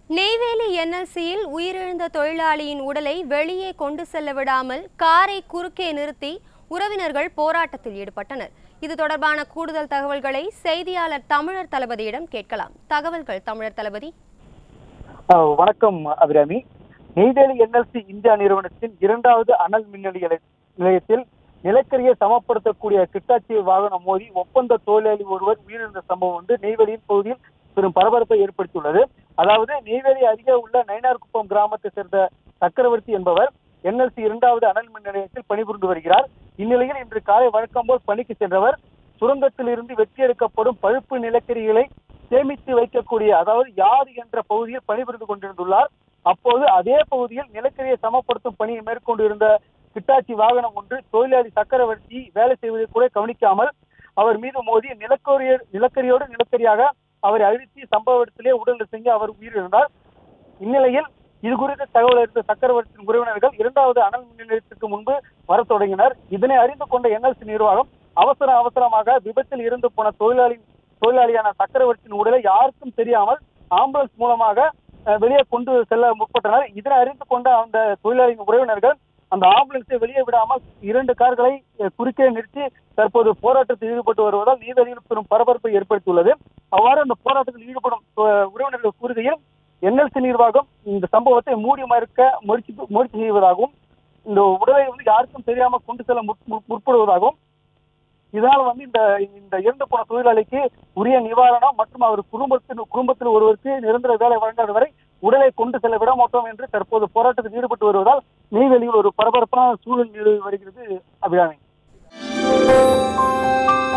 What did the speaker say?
நெய்வேலி என்எல்சியில் உயிரிழந்த தொழிலாளியின் உடலை வெளியே கொண்டு செல்ல விடாமல் காரை குறுக்கே நிறுத்தி உறவினர்கள் போராட்டத்தில் ஈடுபட்டனர் இது தொடர்பான கூடுதல் தகவல்களை செய்தியாளர் தமிழர் தளபதியிடம் கேட்கலாம் தகவல்கள் தமிழர் தளபதி அஹ் வணக்கம் அபிராமி நெய்வேலி என்எல்சி இந்தியா நிறுவனத்தின் இரண்டாவது அனல் மின் நிலைய- நிலையத்தில் நிலக்கரியை சமப்படுத்தக்கூடிய கிட்டாச்சி வாகனம் மோதி ஒப்பந்த தொழிலாளி ஒருவர் உயிரிழந்த சம்பவம் வந்து நெய்வேலியின் பகுதியில் பெரும் பரபரப்பை ஏற்படுத்தியுள்ளது அதாவது நெய்வேலி அருகே உள்ள நயினார்குப்பம் கிராமத்தை சேர்ந்த சக்கரவர்த்தி என்பவர் என்எல்சி இரண்டாவது அனல் மின் நிலையத்தில் பணிபுரிந்து வருகிறார் இந்நிலையில் இன்று காலை வழக்கம் போல் பணிக்கு சென்றவர் சுரங்கத்தில் இருந்து வெட்டியெடுக்கப்படும் பழுப்பு நிலக்கரிகளை சேமித்து வைக்கக்கூடிய அதாவது யார் என்ற பகுதியில் பணிபுரிந்து கொண்டிருந்துள்ளார் அப்போது அதே பகுதியில் நிலக்கரியை சமப்படுத்தும் பணியை மேற்கொண்டிருந்த கிட்டாச்சி வாகனம் ஒன்று தொழிலாளி சக்கரவர்த்தி வேலை செய்வதை கூட கவனிக்காமல் அவர் மீது மோதி நிலக்கரிய நிலக்கரியோடு நிலக்கரியாக அவரை அழுத்தி சம்பவ இடத்திலே உடல் செஞ்சு அவர் உயிரிழந்தார் இந்நிலையில் இது குறித்து தகவல் அறிந்த சக்கரவர்த்தியின் உறவினர்கள் இரண்டாவது அனல் மின் நிலையத்திற்கு முன்பு வரத் தொடங்கினர் இதனை அறிந்து கொண்ட என்எல்சி நிர்வாகம் அவசர அவசரமாக விபத்தில் இருந்து போன தொழிலாளி தொழிலாளியான சக்கரவர்த்தியின் உடலை யாருக்கும் தெரியாமல் ஆம்புலன்ஸ் மூலமாக அஹ், வெளியே கொண்டு செல்ல முற்பட்டனர் இதனை அறிந்து கொண்ட அந்த தொழிலாளியின் உறவினர்கள் அந்த ஆம்புலன்ஸை வெளியே விடாமல் இரண்டு கார்களை அஹ், குறுக்கே நிறுத்தி தற்போது போராட்டத்தில் ஈடுபட்டு வருவதால் நீதியில் பெரும் பரபரப்பை ஏற்படுத்தியுள்ளது அவ்வாறு அந்த போராட்டத்தில் ஈடுபடும் அஹ், உறவினர்கள் கூறுகையில் என்எல்சி நிர்வாகம் இந்த சம்பவத்தை மூடி மறுக்க முயற்சி முயற்சி செய்வதாகவும் இந்த உடலை வந்து யாருக்கும் தெரியாம கொண்டு செல்ல முற்- முற்- முற்படுவதாகவும் இதனால் வந்து இந்த இந்த இறந்து போன தொழிலாளிக்கு உரிய நிவாரணம் மற்றும் அவர் குடும்பத்தின் குடும்பத்தில் ஒருவருக்கு நிரந்தர வேலை வழங்காத வரை உடலை கொண்டு செல்ல விட மாட்டோம் என்று தற்போது போராட்டத்தில் ஈடுபட்டு வருவதால் நெய்வேலியில் ஒரு பரபரப்பான சூழல் நிலவி வருகிறது அபிராமி